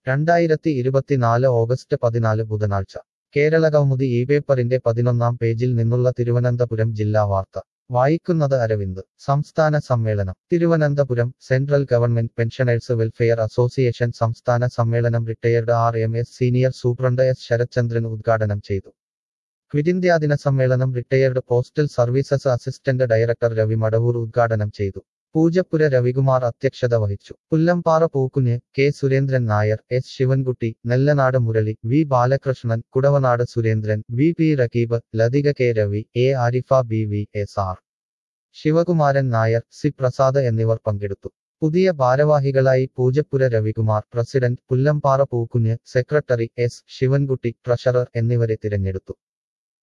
രണ്ടായിരത്തി ഇരുപത്തിനാല് ഓഗസ്റ്റ് പതിനാല് ബുധനാഴ്ച കേരളകൗമുദി ഈ പേപ്പറിന്റെ പതിനൊന്നാം പേജിൽ നിന്നുള്ള തിരുവനന്തപുരം ജില്ലാ വാർത്ത വായിക്കുന്നത് അരവിന്ദ് സംസ്ഥാന സമ്മേളനം Thiruvananthapuram central government pensioners welfare association സംസ്ഥാന സമ്മേളനം retired R M S senior superintendent S Sarathchandran ഉദ്ഘാടനം ചെയ്തു ക്വിറ്റിന്ത്യാദിന സമ്മേളനം retired postal services assistant director Ravi Madavoor ഉദ്ഘാടനം ചെയ്തു പൂജപ്പുര രവികുമാർ അധ്യക്ഷത വഹിച്ചു Pullampara Pookunju K Surendran Nair S Sivankutty Nellanad Murali V Balakrishnan Kudavanad Surendran V P Raqeeb Lathika K Ravi A Arifa B V S R Sivakumaran Nair C Prasad എന്നിവർ പങ്കെടുത്തു പുതിയ ഭാരവാഹികളായി Poojappura Ravikumar president Pullampara Pookunju secretary S Sivankutty treasurer എന്നിവരെ തിരഞ്ഞെടുത്തു